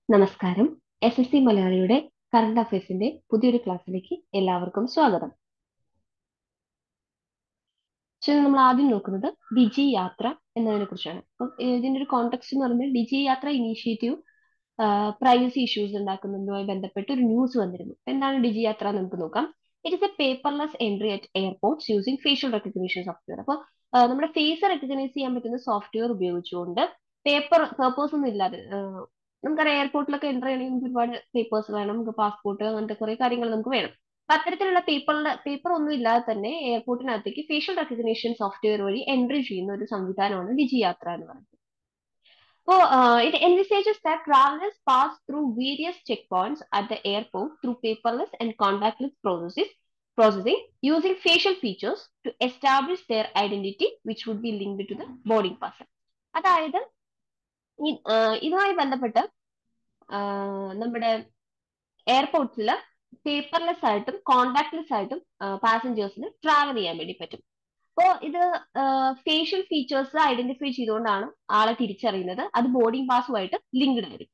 നമസ്കാരം S S C മലയാളിയുടെ current അഫയേഴ്സിന്റെ പുതിയൊരു ക്ലാസ്സിലേക്ക് എല്ലാവർക്കും സ്വാഗതം പക്ഷേ നമ്മൾ ആദ്യം നോക്കുന്നത് ഡിജി യാത്ര എന്നതിനെ കുറിച്ചാണ് അപ്പം ഇതിന്റെ ഒരു കോണ്ടെക്സ്റ്റ് എന്ന് പറയുന്നത് ഡിജി യാത്ര ഇനീഷ്യേറ്റീവ് പ്രൈവസി ഇഷ്യൂസ് ഉണ്ടാക്കുന്നതുമായി ബന്ധപ്പെട്ട് ഒരു ന്യൂസ് വന്നിരുന്നു എന്താണ് ഡിജി യാത്ര എന്ന് നമുക്ക് നോക്കാം it is a paperless entry at airports using facial recognition software അപ്പോൾ നമ്മുടെ ഫേസ് റെക്കഗ്നൈസ് ചെയ്യാൻ പറ്റുന്ന സോഫ്റ്റ്വെയർ ഉപയോഗിച്ചുകൊണ്ട് പേപ്പർ പേപ്പേഴ്സ് ഒന്നും ഇല്ലാതെ നമുക്കറിയാം എയർപോർട്ടിലൊക്കെ എൻ്റർ ചെയ്യണമെങ്കിൽ നമുക്ക് ഒരുപാട് പേപ്പേഴ്സ് വേണം നമുക്ക് പാസ്പോർട്ട് അങ്ങനത്തെ കുറെ കാര്യങ്ങൾ നമുക്ക് വേണം അപ്പൊ അത്തരത്തിലുള്ള പേപ്പറിന്റെ പേപ്പർ ഒന്നും ഇല്ലാതെ തന്നെ എയർപോർട്ടിനകത്തേക്ക് ഫേഷ്യൽ റെക്കഗ്നേഷൻ സോഫ്റ്റ്വെയർ വഴി എൻട്രി ചെയ്യുന്ന ഒരു സംവിധാനമാണ് ഡിജി യാത്ര എന്ന് പറയുന്നത് അപ്പോൾ it envisages that travelers pass through various checkpoints at the airport through paperless and contactless processes processing using facial features to establish their identity which would be linked to the boarding pass അതായത് ഇതുമായി ബന്ധപ്പെട്ട് നമ്മുടെ എയർപോർട്ട്സിൽ paperless ആയിട്ടും contactless ആയിട്ടും പാസഞ്ചേഴ്സിന് travel ചെയ്യാൻ വേണ്ടി പറ്റും അപ്പോൾ ഇത് ഫേഷ്യൽ ഫീച്ചേഴ്സ് ഐഡന്റിഫൈ ചെയ്തുകൊണ്ടാണ് ആളെ തിരിച്ചറിയുന്നത് അത് ബോർഡിംഗ് പാസുമായിട്ട് ലിങ്ക്ഡ് ആയിരിക്കും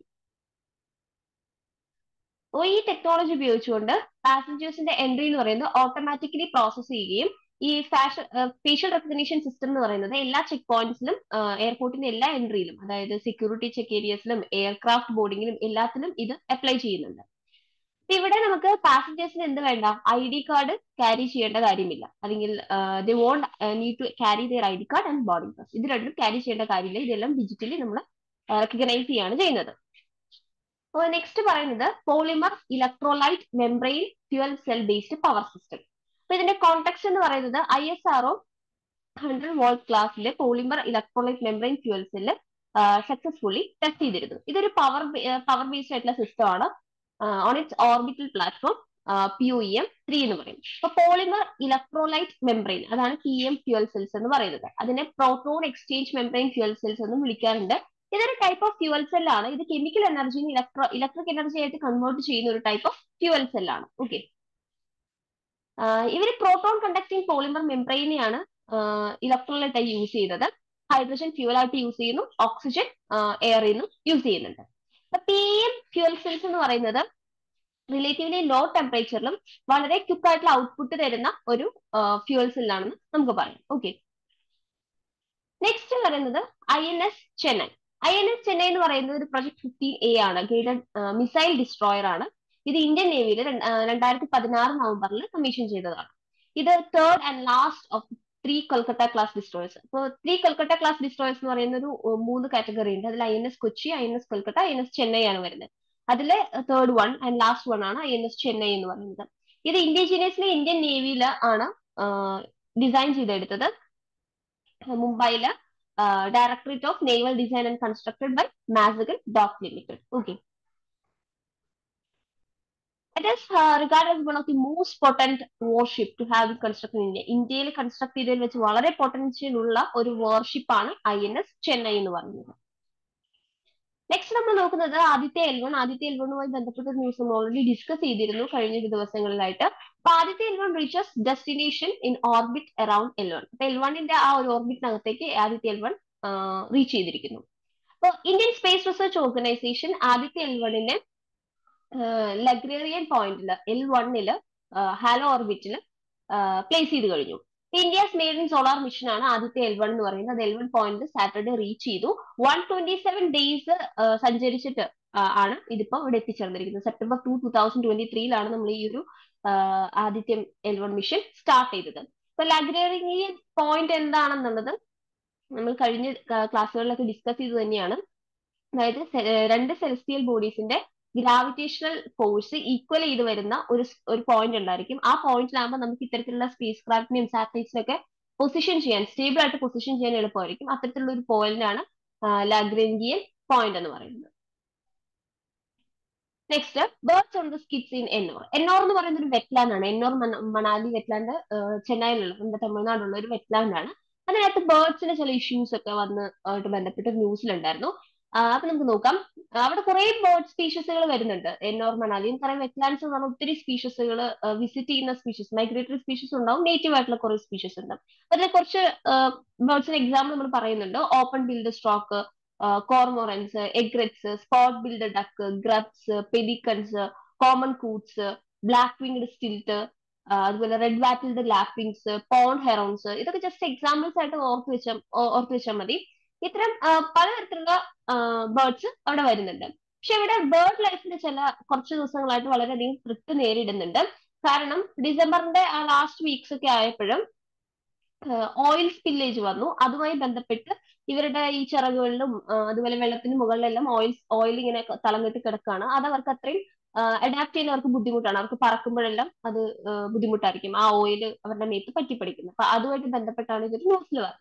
അപ്പോൾ ഈ ടെക്നോളജി ഉപയോഗിച്ചുകൊണ്ട് പാസഞ്ചേഴ്സിന്റെ എൻട്രി എന്ന് പറയുന്നത് ഓട്ടോമാറ്റിക്കലി പ്രോസസ് ചെയ്യുകയും ഈ ഫാഷൻ ഫേഷ്യൽ റെക്കഗ്നീഷൻ സിസ്റ്റം എന്ന് പറയുന്നത് എല്ലാ ചെക്ക് പോയിന്റ്സിലും എയർപോർട്ടിന്റെ എല്ലാ എൻട്രിയിലും അതായത് സെക്യൂരിറ്റി ചെക്ക് ഏരിയസിലും എയർക്രാഫ്റ്റ് ബോർഡിങ്ങിലും എല്ലാത്തിലും ഇത് അപ്ലൈ ചെയ്യുന്നുണ്ട് ഇവിടെ നമുക്ക് പാസഞ്ചേഴ്സിന് എന്ത് വേണ്ട ഐ ഡി കാർഡ് ക്യാരി ചെയ്യേണ്ട കാര്യമില്ല അല്ലെങ്കിൽ they won't need to carry their I D card and boarding pass ഇത് രണ്ടും ക്യാരി ചെയ്യേണ്ട കാര്യമില്ല ഇതെല്ലാം ഡിജിറ്റലി നമ്മൾ റെക്കഗ്നൈസ് ചെയ്യാണ് ചെയ്യുന്നത് അപ്പോൾ നെക്സ്റ്റ് പറയുന്നത് polymer electrolyte membrane fuel cell based power system അപ്പൊ ഇതിന്റെ കോണ്ടെക്സ്റ്റ് എന്ന് പറയുന്നത് I S R O hundred volt ക്ലാസ്സിലെ polymer electrolyte membrane fuel cell successfully test ചെയ്തിരുന്നു ഇതൊരു പവർ പവർ ബേസ്ഡ് ആയിട്ടുള്ള സിസ്റ്റം ആണ് on its orbital platform P O M three എന്ന് പറയും അപ്പൊ പോളിമർ ഇലക്ട്രോലൈറ്റ് മെംബ്രെയിൻ അതാണ് പി എം ഫ്യുവൽ സെൽസ് എന്ന് പറയുന്നത് അതിനെ proton exchange membrane fuel cells എന്നും വിളിക്കാറുണ്ട് ഇതൊരു ടൈപ്പ് ഓഫ് ഫ്യുവൽ സെല്ലാണ് ഇത് കെമിക്കൽ എനർജിനെ ഇലക്ട്രോ ഇലക്ട്രിക് എനർജി ആയിട്ട് കൺവേർട്ട് ചെയ്യുന്ന ഒരു ടൈപ്പ് ഓഫ് ഫ്യുവൽ സെല്ലാണ് ഓക്കെ ഇവർ പ്രോട്ടോൺ കണ്ടക്ടിങ് പോളിമർ മെംബ്രെയിനെയാണ് ഇലക്ട്രോലൈറ്റ് ആയി യൂസ് ചെയ്യുന്നത് ഹൈഡ്രജൻ ഫ്യൂവൽ ആയിട്ട് യൂസ് ചെയ്യുന്നു ഓക്സിജൻ എയറിൽ നിന്നും യൂസ് ചെയ്യുന്നുണ്ട് പി എം ഫ്യൂവൽ സെൽസ് എന്ന് പറയുന്നത് റിലേറ്റീവ്ലി ലോ ടെമ്പറേച്ചറിലും വളരെ ക്വിക്ക് ആയിട്ടുള്ള ഔട്ട്പുട്ട് തരുന്ന ഒരു ഫ്യൂവൽ സെല്ലാണെന്ന് നമുക്ക് പറയാം ഓക്കെ നെക്സ്റ്റ് പറയുന്നത് I N S Chennai I N S Chennai എന്ന് പറയുന്നത് ഒരു പ്രൊജക്ട് ഫിഫ്റ്റീൻ എ ആണ് ഗൈഡഡ് മിസൈൽ ഡിസ്ട്രോയർ ആണ് ഇത് ഇന്ത്യൻ നേവിയിൽ രണ്ടായിരത്തി പതിനാറ് നവംബറിൽ കമ്മീഷൻ ചെയ്തതാണ് ഇത് third and last of three Kolkata class destroyers അപ്പോൾ ത്രീ കൊൽക്കത്ത ക്ലാസ് ഡിസ്ട്രോയേഴ്സ് എന്ന് പറയുന്ന ഒരു മൂന്ന് കാറ്റഗറി ഉണ്ട് അതിൽ I N S Kochi I N S Kolkata I N S Chennai ആണ് വരുന്നത് അതിലെ third one and last one ആണ് ഐ എൻ എസ് ചെന്നൈ എന്ന് പറയുന്നത് ഇത് ഇൻഡിജീനിയസ്ലി ഇന്ത്യൻ നേവിയിൽ ആണ് ഡിസൈൻ ചെയ്തെടുത്തത് മുംബൈയില് directorate of naval design and constructed by Mazagon dock limited okay It is uh, regarded as one of the most potent warship to have been constructed in India. ഇന്ത്യയിൽ construct ചെയ്തതിൽ വെച്ച് വളരെ potential ഉള്ള ഒരു വാർഷിപ്പ് ആണ് I N S Chennai എന്ന് പറയുന്നത് next നമ്മൾ നോക്കുന്നത് Aditya L one Aditya L വണ്ണുമായി ബന്ധപ്പെട്ട ന്യൂസ് നമ്മൾ ഓൾറെഡി ഡിസ്കസ് ചെയ്തിരുന്നു കഴിഞ്ഞ ദിവസങ്ങളിലായിട്ട് അപ്പൊ Aditya L one reaches destination in orbit around L one അപ്പൊ എൽ വണ്ണിന്റെ ആ ഒരു ഓർബിറ്റിനകത്തേക്ക് ആദിത്യ എൽ വൺ റീച്ച് ചെയ്തിരിക്കുന്നു അപ്പോൾ Indian space research organisation Aditya L വണ്ണിനെ ലഗ്രേറിയൻ പോയിന്റിൽ എൽ വണ്ണില് ഹാലോ ഓർബിറ്റിൽ പ്ലേസ് ചെയ്ത് കഴിഞ്ഞു India's maiden solar mission ആണ് ആദ്യത്തെ എൽ വൺ എന്ന് പറയുന്നത് അത് L one point Saturday reach ചെയ്തു വൺ ട്വന്റി സെവൻ ഡേയ്സ് സഞ്ചരിച്ചിട്ട് ആണ് ഇതിപ്പോ ഇവിടെ എത്തിച്ചേർന്നിരിക്കുന്നത് September two two thousand twenty ത്രീയിലാണ് നമ്മൾ ഈ ഒരു Aditya L one mission start ചെയ്തത് ഇപ്പൊ ലഗ്രേറിയൻ പോയിന്റ് എന്താണെന്നുള്ളത് നമ്മൾ കഴിഞ്ഞ ക്ലാസ്സുകളിലൊക്കെ ഡിസ്കസ് ചെയ്ത് തന്നെയാണ് അതായത് രണ്ട് സെലസ്റ്റിയൽ ബോഡീസിന്റെ ഗ്രാവിറ്റേഷണൽ ഫോഴ്സ് ഈക്വൽ ചെയ്ത് വരുന്ന ഒരു ഒരു പോയിന്റ് ഉണ്ടായിരിക്കും ആ പോയിന്റിലാകുമ്പോൾ നമുക്ക് ഇത്തരത്തിലുള്ള സ്പേസ് ക്രാഫ്റ്റിനെയും സാറ്റലൈറ്റ്സിനൊക്കെ പൊസിഷൻ ചെയ്യാൻ സ്റ്റേബിൾ ആയിട്ട് പൊസിഷൻ ചെയ്യാൻ എളുപ്പമായിരിക്കും അത്തരത്തിലുള്ള ഒരു പോയിന്റാണ് ലാഗ്രേഞ്ചിയൻ പോയിന്റ് എന്ന് പറയുന്നത് next birds on the skids in Ennore Ennore എന്ന് പറയുന്ന ഒരു വെറ്റ്ലാൻഡ് ആണ് എന്നോർ മണാലി വെറ്റ്ലാൻഡ് ചെന്നൈയിലുള്ള നമ്മുടെ തമിഴ്നാടുള്ള ഒരു വെറ്റ്ലാൻഡ് ആണ് അതിനകത്ത് ബേർഡ്സിന് ചില ഇഷ്യൂസ് ഒക്കെ വന്ന് ആയിട്ട് ബന്ധപ്പെട്ട് ന്യൂസിലുണ്ടായിരുന്നു അപ്പൊ നമുക്ക് നോക്കാം അവിടെ കുറെ ബേർഡ് സ്പീഷീസുകൾ വരുന്നുണ്ട് എന്നോർ മണാലി നമുക്കറിയാം വെറ്റ്ലാൻഡ്സ് എന്ന് പറഞ്ഞാൽ ഒത്തിരി സ്പീഷീസുകൾ വിസിറ്റ് ചെയ്യുന്ന സ്പീഷീസ് മൈഗ്രേറ്ററി സ്പീഷീസ് ഉണ്ടാവും നേറ്റീവ് ആയിട്ടുള്ള കുറെ സ്പീഷീസ് ഉണ്ട് അതിൽ കുറച്ച് ബേർഡ്സിന് എക്സാമ്പിൾ നമ്മൾ പറയുന്നുണ്ട് open billed stork cormorants egrets spot billed duck grebes pelicans common coots black winged stilt അതുപോലെ red wattled lapwings pond herons ഇതൊക്കെ ജസ്റ്റ് എക്സാമ്പിൾസ് ആയിട്ട് ഓർത്ത് വെച്ച ഓർത്ത് വെച്ചാൽ മതി ഇത്തരം പലതരത്തിലുള്ള ബേർഡ്സ് അവിടെ വരുന്നുണ്ട് പക്ഷെ ഇവിടെ ബേർഡ് ലൈഫിന്റെ ചില കുറച്ച് ദിവസങ്ങളായിട്ട് വളരെയധികം ത്രിട്ട് നേരിടുന്നുണ്ട് കാരണം ഡിസംബറിന്റെ ആ ലാസ്റ്റ് വീക്സ് ഒക്കെ ആയപ്പോഴും ഓയിൽ സ്പില്ലേജ് വന്നു അതുമായി ബന്ധപ്പെട്ട് ഇവരുടെ ഈ ചിറകുകളിലും അതുപോലെ വെള്ളത്തിന് മുകളിലെല്ലാം ഓയിൽ ഓയിൽ ഇങ്ങനെ തളം കെട്ടി കിടക്കുകയാണ് അത് അവർക്ക് അത്രയും അഡാപ്റ്റ് ചെയ്യാൻ അവർക്ക് ബുദ്ധിമുട്ടാണ് അവർക്ക് പറക്കുമ്പോഴെല്ലാം അത് ബുദ്ധിമുട്ടായിരിക്കും ആ ഓയിൽ അവരുടെ മേത്ത് പറ്റിപ്പിടിക്കുന്നത് അപ്പൊ അതുമായിട്ട് ബന്ധപ്പെട്ടാണ് ഇതൊരു ന്യൂസിൽ വരുന്നത്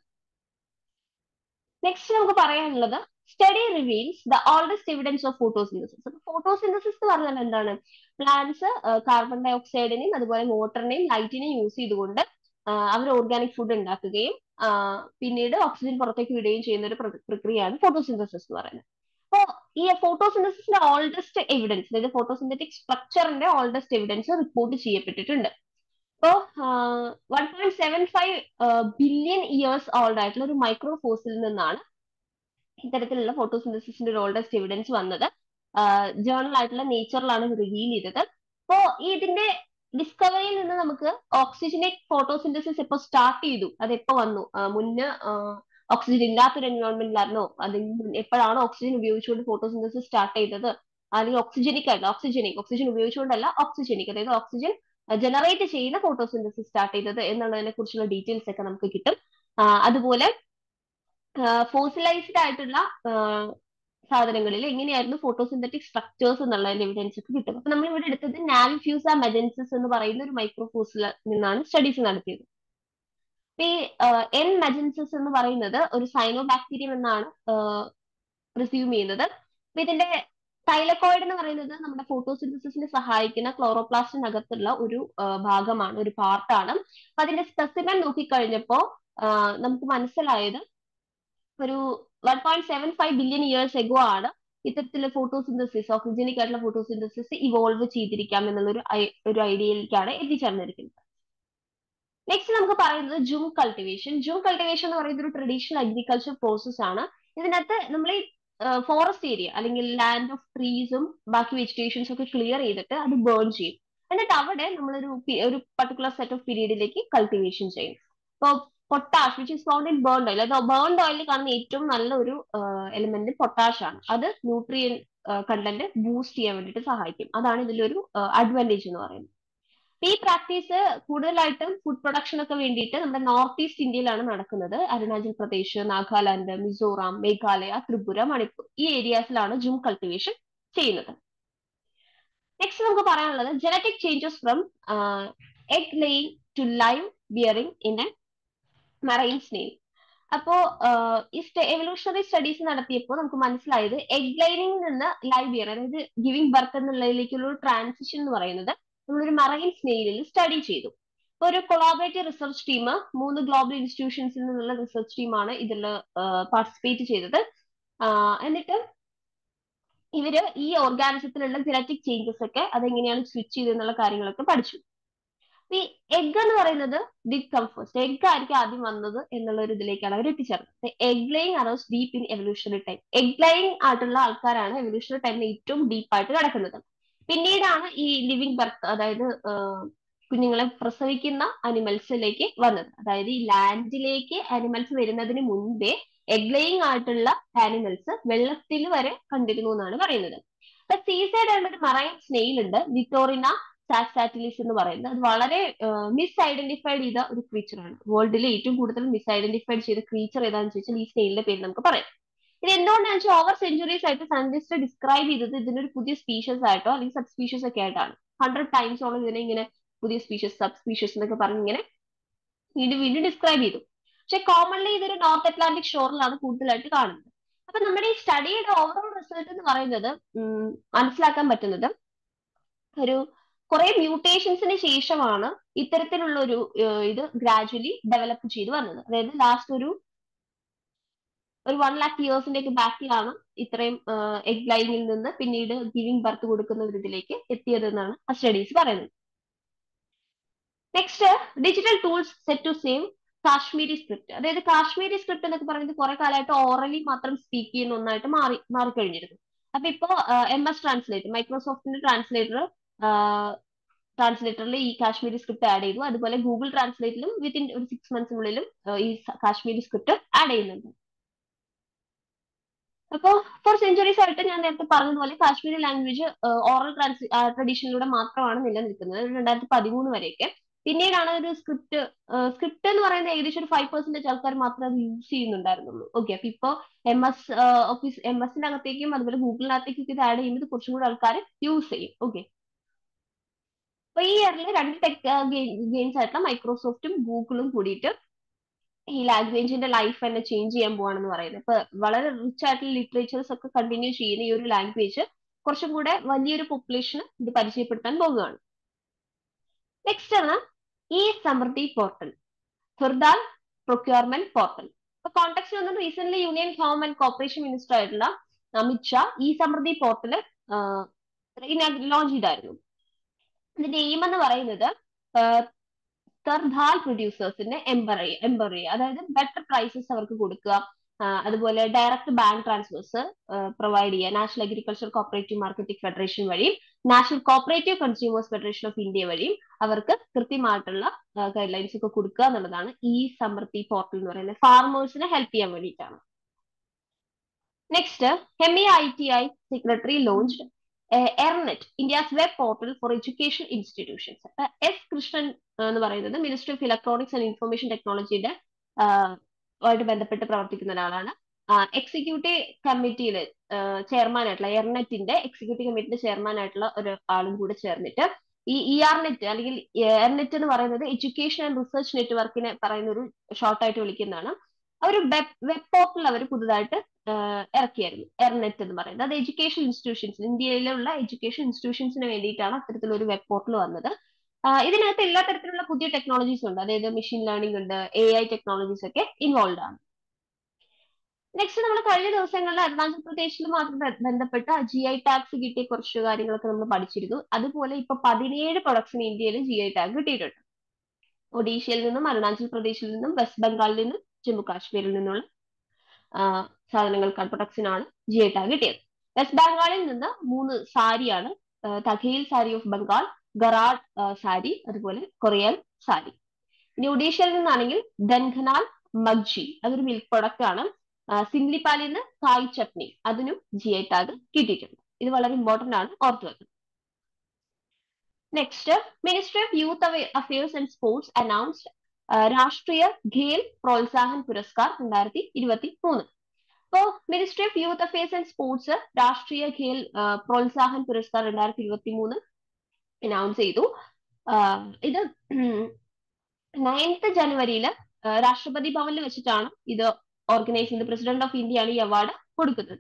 നെക്സ്റ്റ് നമുക്ക് പറയാനുള്ളത് study reveals the oldest evidence of photosynthesis photosynthesis എന്ന് പറഞ്ഞാൽ എന്താണ് പ്ലാന്റ്സ് കാർബൺ ഡൈ ഓക്സൈഡിനെയും അതുപോലെ വാട്ടറിനെയും ലൈറ്റിനെയും യൂസ് ചെയ്തുകൊണ്ട് അവർ ഓർഗാനിക് ഫുഡ് ഉണ്ടാക്കുകയും പിന്നീട് ഓക്സിജൻ പുറത്തേക്ക് വിടുകയും ചെയ്യുന്ന ഒരു പ്രക്രിയയാണ് ഫോട്ടോസിന്തസിസ് എന്ന് പറയുന്നത് അപ്പോൾ ഈ ഫോട്ടോസിന്തസിന്റെ ഓൾഡസ്റ്റ് എവിഡൻസ് അതായത് ഫോട്ടോസിന്തറ്റിക് സ്ട്രക്ചറിന്റെ ഓൾഡസ്റ്റ് എവിഡൻസ് റിപ്പോർട്ട് ചെയ്യപ്പെട്ടിട്ടുണ്ട് അപ്പോ one point seven five billion years old ആയിട്ടുള്ള ഒരു മൈക്രോ ഫോസിൽ നിന്നാണ് ഇത്തരത്തിലുള്ള ഫോട്ടോസിന്തസിന്റെ ഒരു ഓൾഡസ്റ്റ് എവിഡൻസ് വന്നത് ജേർണൽ ആയിട്ടുള്ള നേച്ചറിലാണ് റിവീൽ ചെയ്തത് അപ്പോ ഇതിന്റെ ഡിസ്കവറിയിൽ നിന്ന് നമുക്ക് ഓക്സിജനിക് ഫോട്ടോസിന്തസിസ് എപ്പോ സ്റ്റാർട്ട് ചെയ്തു അത് എപ്പോ വന്നു മുന്നേ ഓക്സിജൻ ഇല്ലാത്തൊരു എൻവയോൺമെന്റിലായിരുന്നോ അല്ലെങ്കിൽ എപ്പോഴാണ് ഓക്സിജൻ ഉപയോഗിച്ചുകൊണ്ട് ഫോട്ടോസിന്തസിസ് സ്റ്റാർട്ട് ചെയ്തത് അല്ലെങ്കിൽ ഓക്സിജനിക് ആയിട്ട് ഓക്സിജനിക് ഓക്സിജൻ ഉപയോഗിച്ചുകൊണ്ടല്ല ഓക്സിജനിക് അതായത് ഓക്സിജൻ ജനറേറ്റ് ചെയ്യുന്ന ഫോട്ടോസിന്തസിസ് സ്റ്റാർട്ട് ചെയ്തത് എന്നുള്ളതിനെ കുറിച്ചുള്ള ഡീറ്റെയിൽസ് ഒക്കെ നമുക്ക് കിട്ടും അതുപോലെ ഫോസിലൈസ്ഡ് ആയിട്ടുള്ള സാധനങ്ങളിൽ എങ്ങനെയായിരുന്നു ഫോട്ടോസിന്തറ്റിക് സ്ട്രക്ചേഴ്സ് എന്നുള്ളതിന്റെ എവിഡൻസ് ഒക്കെ കിട്ടും അപ്പൊ നമ്മൾ ഇവിടെ എടുത്തത് നാവിഫ്യൂസ മെജൻസിസ് എന്ന് പറയുന്ന ഒരു മൈക്രോഫോസിൽ നിന്നാണ് സ്റ്റഡീസ് നടത്തിയത് ഈ എൻ മെജൻസിസ് എന്ന് പറയുന്നത് ഒരു സൈനോ ബാക്ടീരിയം എന്നാണ് റിസ്യൂം ചെയ്യുന്നത് അപ്പൊ ഇതിന്റെ തൈലക്കോയിഡ് എന്ന് പറയുന്നത് നമ്മുടെ ഫോട്ടോസിന്തസിസിനെ സഹായിക്കുന്ന ക്ലോറോപ്ലാസ്റ്റിനകത്തുള്ള ഒരു ഭാഗമാണ് ഒരു പാർട്ടാണ് അപ്പൊ അതിന്റെ സ്പെസിമെൻ നോക്കിക്കഴിഞ്ഞപ്പോ നമുക്ക് മനസ്സിലായത് ഒരു one point seven five billion years ago ആണ് ഇത്തരത്തിലുള്ള ഫോട്ടോസിന്തസിസ് ഓക്സിജനിക് ആയിട്ടുള്ള ഫോട്ടോസിന്തസിസ് ഇവോൾവ് ചെയ്തിരിക്കാം എന്നുള്ള ഒരു ഒരു ഐഡിയയിലേക്കാണ് എത്തിച്ചേർന്നിരിക്കുന്നത് നെക്സ്റ്റ് നമുക്ക് പറയുന്നത് ജൂം കൾട്ടിവേഷൻ ജൂം കൾട്ടിവേഷൻ എന്ന് പറയുന്നത് ഒരു ട്രഡീഷണൽ അഗ്രികൾച്ചർ പ്രോസസ് ആണ് ഇതിനകത്ത് നമ്മൾ ഈ ഫോറസ്റ്റ് ഏരിയ അല്ലെങ്കിൽ ലാൻഡ് ഓഫ് ട്രീസും ബാക്കി വെജിറ്റേഷൻസ് ഒക്കെ ക്ലിയർ ചെയ്തിട്ട് അത് ബേൺ ചെയ്യും എന്നിട്ട് അവിടെ നമ്മളൊരു ഒരു പർട്ടിക്കുലർ സെറ്റ് ഓഫ് പീരീഡിലേക്ക് കൾട്ടിവേഷൻ ചെയ്യും അപ്പോൾ potash which is found in burned oil അത് ബേൺഡ് ഓയിലിൽ കാണുന്ന ഏറ്റവും നല്ല ഒരു എലിമെന്റ് പൊട്ടാഷ് ആണ് അത് ന്യൂട്രിയൻ കണ്ടന്റ് ബൂസ്റ്റ് ചെയ്യാൻ വേണ്ടിയിട്ട് സഹായിക്കും അതാണ് ഇതിലൊരു അഡ്വാൻറ്റേജ് എന്ന് പറയുന്നത് ഈ പ്രാക്ടീസ് കൂടുതലായിട്ടും ഫുഡ് പ്രൊഡക്ഷൻ ഒക്കെ വേണ്ടിയിട്ട് നമ്മുടെ നോർത്ത് ഈസ്റ്റ് ഇന്ത്യയിലാണ് നടക്കുന്നത് അരുണാചൽ പ്രദേശ് നാഗാലാൻഡ് മിസോറാം മേഘാലയ ത്രിപുര മണിപ്പൂർ ഈ ഏരിയാസിലാണ് ജൂം കൾട്ടിവേഷൻ ചെയ്യുന്നത് നെക്സ്റ്റ് നമുക്ക് പറയാനുള്ളത് genetic changes from egg laying to live bearing in a marine snail അപ്പോ ഈ എവല്യൂഷണറി സ്റ്റഡീസ് നടത്തിയപ്പോൾ നമുക്ക് മനസ്സിലായത് എഗ് ലൈനിൽ നിന്ന് ലൈവ് ബിയർ അതായത് ഗിവിംഗ് ബർത്ത് എന്നുള്ളതിലേക്കുള്ള ഒരു ട്രാൻസിഷൻ എന്ന് പറയുന്നത് നമ്മളൊരു മറൈൻ സ്നെയിലിൽ സ്റ്റഡി ചെയ്തു ഇപ്പൊ ഒരു കൊളാബറേറ്റീവ് റിസർച്ച് ടീം മൂന്ന് ഗ്ലോബൽ ഇൻസ്റ്റിറ്റ്യൂഷൻസിൽ നിന്നുള്ള റിസർച്ച് ടീമാണ് ഇതിൽ പാർട്ടിസിപ്പേറ്റ് ചെയ്തത് എന്നിട്ട് ഇവര് ഈ ഓർഗാനിസത്തിലുള്ള ജനറ്റിക് ചേഞ്ചസ് ഒക്കെ അതെങ്ങനെയാണ് സ്വിച്ച് ചെയ്തെന്നുള്ള കാര്യങ്ങളൊക്കെ പഠിച്ചു ഈ എഗ് എന്ന് പറയുന്നത് ഡിഡ് കം ഫസ്റ്റ് എഗ് ആയിരിക്കും ആദ്യം വന്നത് എന്നുള്ള ഒരു ഇതിലേക്കാണ് അവർ എത്തിച്ചേർന്നത് egg laying arose deep in evolutionary time egg laying ആയിട്ടുള്ള ആൾക്കാരാണ് എവല്യൂഷണറി ടൈമിൽ ഏറ്റവും ഡീപ്പായിട്ട് കിടക്കുന്നത് പിന്നീടാണ് ഈ ലിവിങ് ബർത്ത് അതായത് കുഞ്ഞുങ്ങളെ പ്രസവിക്കുന്ന അനിമൽസിലേക്ക് വന്നത് അതായത് ഈ ലാൻഡിലേക്ക് അനിമൽസ് വരുന്നതിന് മുൻപേ എഗ് ലേയിങ് ആയിട്ടുള്ള ആനിമൽസ് വെള്ളത്തിൽ വരെ കണ്ടിരുന്നു എന്നാണ് പറയുന്നത് അപ്പൊ സീസൈഡ് ആയിട്ടുള്ള ഒരു മറൈൻ സ്നെയിൽ ഉണ്ട് വിക്ടോറിന സാക്സാറ്റിലിസ് എന്ന് പറയുന്നത് അത് വളരെ മിസ് ഐഡന്റിഫൈഡ് ചെയ്ത ഒരു ക്രീച്ചർ ആണ് വേൾഡിലെ ഏറ്റവും കൂടുതൽ മിസ് ഐഡന്റിഫൈഡ് ചെയ്ത ക്രീച്ചർ ഏതാണെന്ന് ചോദിച്ചാൽ ഈ സ്നെയിലിന്റെ പേര് നമുക്ക് പറയാം ഇത് എന്തുകൊണ്ടാണെന്ന് വെച്ചാൽ ഓവർ സെഞ്ചുറീസ് ആയിട്ട് സയന്റിസ്റ്റ് ഡിസ്ക്രൈബ് ചെയ്തത് ഇതിന്റെ ഒരു പുതിയ സ്പീഷ്യസ് ആയിട്ടോ അല്ലെങ്കിൽ സബ് സ്പീഷ്യസ് ഒക്കെ ആയിട്ടാണ് ഹൺഡ്രഡ് ടൈംസോളം ഇതിനെ ഇങ്ങനെ പുതിയ സ്പീഷ്യസ് സബ് സ്പീഷ്യസ് എന്നൊക്കെ പറഞ്ഞ് ഇങ്ങനെ വീണ്ടും വീണ്ടും ഡിസ്ക്രൈബ് ചെയ്തു പക്ഷെ കോമൺലി ഇതൊരു നോർത്ത് അറ്റ്ലാന്റിക് ഷോറിലാണ് കൂടുതലായിട്ട് കാണുന്നത് അപ്പൊ നമ്മുടെ ഈ സ്റ്റഡിയുടെ ഓവറോൾ റിസൾട്ട് എന്ന് പറയുന്നത് മനസ്സിലാക്കാൻ പറ്റുന്നത് ഒരു കുറെ മ്യൂട്ടേഷൻസിന് ശേഷമാണ് ഇത്തരത്തിലുള്ള ഒരു ഇത് ഗ്രാജുവലി ഡെവലപ്പ് ചെയ്ത് വന്നത് അതായത് ലാസ്റ്റ് ഒരു ഒരു വൺ ലാക്ക് ഇയേഴ്സിന്റെ ഒക്കെ ബാക്കിലാണ് ഇത്രയും എഗ് ലൈനിൽ നിന്ന് പിന്നീട് ഗിവിംഗ് ബർത്ത് കൊടുക്കുന്ന ഒരു ഇതിലേക്ക് എത്തിയത് എന്നാണ് ആ സ്റ്റഡീസ് പറയുന്നത് next digital tools set to save Kashmiri script അതായത് കാശ്മീരി സ്ക്രിപ്റ്റ് എന്നൊക്കെ പറയുന്നത് കുറെ കാലമായിട്ട് ഓറലി മാത്രം സ്പീക്ക് ചെയ്യുന്ന ഒന്നായിട്ട് മാറി മാറിക്കഴിഞ്ഞിരുന്നു അപ്പൊ ഇപ്പോ എം എസ് ട്രാൻസ്ലേറ്റർ മൈക്രോസോഫ്റ്റിന്റെ ട്രാൻസ്ലേറ്റർ ട്രാൻസ്ലേറ്ററിൽ ഈ കാശ്മീരി സ്ക്രിപ്റ്റ് ആഡ് ചെയ്തു അതുപോലെ ഗൂഗിൾ ട്രാൻസ്ലേറ്റിലും വിത്തിൻ ഒരു സിക്സ് മന്ത്സിനുള്ളിലും ഈ കാശ്മീരി സ്ക്രിപ്റ്റ് ആഡ് ചെയ്യുന്നുണ്ട് അപ്പോ ഫോർ സെഞ്ചുറീസ് ആയിട്ട് ഞാൻ നേരത്തെ പറഞ്ഞതുപോലെ കാശ്മീരി ലാംഗ്വേജ് ഓറൽ ട്രാൻസ് ട്രഡീഷനിലൂടെ മാത്രമാണ് നിലനിൽക്കുന്നത് രണ്ടായിരത്തി പതിമൂന്ന് വരെയൊക്കെ പിന്നീടാണ് ഒരു സ്ക്രിപ്റ്റ് സ്ക്രിപ്റ്റ് എന്ന് പറയുന്നത് ഏകദേശം ഒരു ഫൈവ് പെർസെന്റേജ് ആൾക്കാർ മാത്രമേ അത് യൂസ് ചെയ്യുന്നുണ്ടായിരുന്നുള്ളൂ ഓക്കെ അപ്പൊ ഇപ്പൊ എം എസ് ഓഫീസ് എം എസിന്റെ അകത്തേക്കും അതുപോലെ ഗൂഗിളിനകത്തേക്കും ഇത് ആഡ് ചെയ്യുന്നത് കുറച്ചും കൂടി ആൾക്കാർ യൂസ് ചെയ്യും ഓക്കെ അപ്പൊ ഈ ഇയറിൽ രണ്ട് ടെക് ഗെയിംസ് ആയിട്ടുള്ള മൈക്രോസോഫ്റ്റും ഗൂഗിളും കൂടിയിട്ട് ഈ ലാംഗ്വേജിന്റെ ലൈഫ് തന്നെ ചേഞ്ച് ചെയ്യാൻ പോവാണെന്ന് പറയുന്നത് ഇപ്പൊ വളരെ റിച്ച് ആയിട്ടുള്ള ലിറ്ററേച്ചേഴ്സ് ഒക്കെ കണ്ടിന്യൂ ചെയ്യുന്ന ഈ ഒരു ലാംഗ്വേജ് കുറച്ചും കൂടെ വലിയൊരു പോപ്പുലേഷന് ഇത് പരിചയപ്പെടുത്താൻ പോകുകയാണ് നെക്സ്റ്റ് ആണ് ഈ സമൃദ്ധി പോർട്ടൽ ഹിർദാൽ പ്രൊക്യൂർമെന്റ് പോർട്ടൽ ഇപ്പൊ കോൺടാക്ട് വന്നത് recent union home and corporation minister ആയിട്ടുള്ള അമിത് ഷാ ഈ സമൃദ്ധി പോർട്ടല് ലോഞ്ച് ചെയ്തായിരുന്നു ഇതിന്റെ എയിം എന്ന് പറയുന്നത് തർധാൽ പ്രൊഡ്യൂസേഴ്സിന്റെ എംപർ എംപർ ചെയ്യുക അതായത് ബെറ്റർ പ്രൈസസ് അവർക്ക് കൊടുക്കുക അതുപോലെ ഡയറക്റ്റ് ബാങ്ക് ട്രാൻസ്ഫേഴ്സ് പ്രൊവൈഡ് ചെയ്യുക national agriculture cooperative marketing federation വഴിയും national cooperative consumers federation of India വഴിയും അവർക്ക് കൃത്യമായിട്ടുള്ള ഗൈഡ് ലൈൻസ് ഒക്കെ കൊടുക്കുക എന്നുള്ളതാണ് ഈ സമൃദ്ധി പോർട്ടൽ എന്ന് പറയുന്നത് ഫാർമേഴ്സിനെ ഹെൽപ്പ് ചെയ്യാൻ വേണ്ടിയിട്ടാണ് നെക്സ്റ്റ് ഹെമി I T I secretary launched ERNET India's web portal for education institutions S Krishnan എന്ന് പറയുന്നത് ministry of electronics and information ടെക്നോളജിയുടെ ആയിട്ട് ബന്ധപ്പെട്ട് പ്രവർത്തിക്കുന്ന ഒരാളാണ് എക്സിക്യൂട്ടീവ് കമ്മിറ്റിയിൽ ചെയർമാൻ ആയിട്ടുള്ള എർനെറ്റിന്റെ എക്സിക്യൂട്ടീവ് കമ്മിറ്റിയുടെ ചെയർമാൻ ആയിട്ടുള്ള ഒരു ആളും കൂടെ ചേർന്നിട്ട് ഈ ഇ ആർ നെറ്റ് അല്ലെങ്കിൽ എർനെറ്റ് എന്ന് പറയുന്നത് എഡ്യൂക്കേഷൻ ആൻഡ് റിസർച്ച് നെറ്റ്വർക്കിനെ പറയുന്ന ഒരു ഷോർട്ടായിട്ട് വിളിക്കുന്നതാണ് ഒരു വെബ് വെബ് പോർട്ടൽ അവർ പുതുതായിട്ട് ഇറക്കിയായിരുന്നു എർനെറ്റ് എന്ന് പറയുന്നത് അത് എഡ്യൂക്കേഷൻ ഇൻസ്റ്റിറ്റ്യൂഷൻസ് ഇന്ത്യയിലുള്ള എഡ്യൂക്കേഷൻ ഇൻസ്റ്റിറ്റ്യൂഷൻസിന് വേണ്ടിയിട്ടാണ് അത്തരത്തിലൊരു വെബ് പോർട്ടൽ വന്നത് ഇതിനകത്ത് എല്ലാ തരത്തിലുള്ള പുതിയ ടെക്നോളജീസ് ഉണ്ട് അതായത് മെഷീൻ ലേണിംഗ് ഉണ്ട് എ ഐ ടെക്നോളജീസ് ഒക്കെ ഇൻവോൾവ് ആണ് നെക്സ്റ്റ് നമ്മൾ കഴിഞ്ഞ ദിവസങ്ങളിൽ അരുണാചൽ പ്രദേശിൽ മാത്രം ബന്ധപ്പെട്ട ജി ഐ ടാക്സ് കിട്ടിയ കുറച്ച് കാര്യങ്ങളൊക്കെ നമ്മൾ പഠിച്ചിരുന്നു അതുപോലെ ഇപ്പൊ പതിനേഴ് പ്രൊഡക്ട്സിന് ഇന്ത്യയിൽ ജി ഐ ടാഗ് കിട്ടിയിട്ടുണ്ട് ഒഡീഷയിൽ നിന്നും അരുണാചൽ പ്രദേശിൽ നിന്നും വെസ്റ്റ് ബംഗാളിൽ നിന്നും ജമ്മു കാശ്മീരിൽ നിന്നുള്ള സാധനങ്ങൾക്ക് പ്രൊഡക്ട്സിനാണ് ജി ഐ ടാഗ് കിട്ടിയത് വെസ്റ്റ് ബംഗാളിൽ നിന്ന് മൂന്ന് സാരിയാണ് തഖീൽ സാരി ഓഫ് ബംഗാൾ ഗറാഡ് സാരി അതുപോലെ കൊറിയൻ സാരി ഇനി ഒഡീഷയിൽ നിന്നാണെങ്കിൽ ദൻഖനാൽ മഗ്ജി അതൊരു മിൽക്ക് പ്രൊഡക്റ്റ് ആണ് സിംഗ്ലിപ്പാലിൽ നിന്ന് കായ് ചട്നി അതിനും ജി ഐ ടാഗ് കിട്ടിയിട്ടുണ്ട് ഇത് വളരെ ഇമ്പോർട്ടന്റ് ആണ് ഓർത്തു വെക്കുന്നത് next ministry of youth affairs and sports announced Rashtriya Khel Protsahan Puraskar രണ്ടായിരത്തി ഇരുപത്തി മൂന്ന് അപ്പോ ministry of youth affairs and sports Rashtriya Khel Protsahan Puraskar രണ്ടായിരത്തി ഇരുപത്തി മൂന്ന് അനൗൺസ് ചെയ്തു ഇത് നയൻത്ത് ജനുവരിയിൽ രാഷ്ട്രപതി ഭവനിൽ വെച്ചിട്ടാണ് ഇത് ഓർഗനൈസ് ചെയ്യുന്നത് പ്രസിഡന്റ് ഓഫ് ഇന്ത്യ ആണ് ഈ അവാർഡ് കൊടുക്കുന്നത്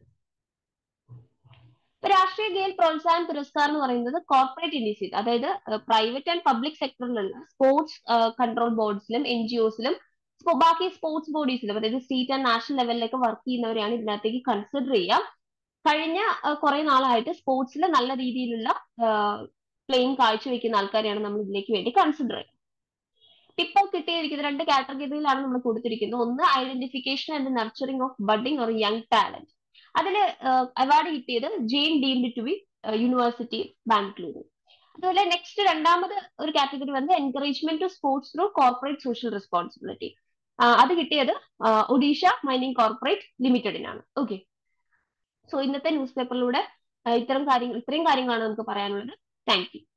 രാഷ്ട്രീയ ഗെയിൽ പ്രോത്സാഹൻ പുരസ്കാർ എന്ന് പറയുന്നത് കോർപ്പറേറ്റ് ഇനിഷ്യേറ്റീവ് അതായത് പ്രൈവറ്റ് ആൻഡ് പബ്ലിക് സെക്ടറിലുള്ള സ്പോർട്സ് കൺട്രോൾ ബോർഡ്സിലും എൻ ജി ഒസിലും ബാക്കി സ്പോർട്സ് ബോഡീസിലും അതായത് സ്റ്റേറ്റ് ആൻഡ് നാഷണൽ ലെവലിലൊക്കെ വർക്ക് ചെയ്യുന്നവരെയാണ് ഇതിനകത്തേക്ക് കൺസിഡർ ചെയ്യുക കഴിഞ്ഞ കുറെ നാളായിട്ട് സ്പോർട്സിൽ നല്ല രീതിയിലുള്ള പ്ലെയിങ് കാഴ്ചവെക്കുന്ന ആൾക്കാരെയാണ് നമ്മൾ ഇതിലേക്ക് വേണ്ടി കൺസിഡർ ചെയ്യുക ഇപ്പോൾ കിട്ടിയിരിക്കുന്ന രണ്ട് കാറ്റഗറിയിലാണ് നമ്മൾ കൊടുത്തിരിക്കുന്നത് ഒന്ന് identification and nurturing of budding or young talent അതിൽ അവാർഡ് കിട്ടിയത് Jain deemed to be university Bangalore അതുപോലെ നെക്സ്റ്റ് രണ്ടാമത് ഒരു കാറ്റഗറി വന്നത് encouragement to sports through corporate social responsibility അത് കിട്ടിയത് ഒഡീഷ മൈനിങ് കോർപ്പറേറ്റ് ലിമിറ്റഡിനാണ് ഓക്കെ സോ ഇന്നത്തെ ന്യൂസ് പേപ്പറിലൂടെ ഇത്തരം കാര്യങ്ങൾ ഇത്രയും കാര്യങ്ങളാണ് നമുക്ക് പറയാനുള്ളത് താങ്ക് യു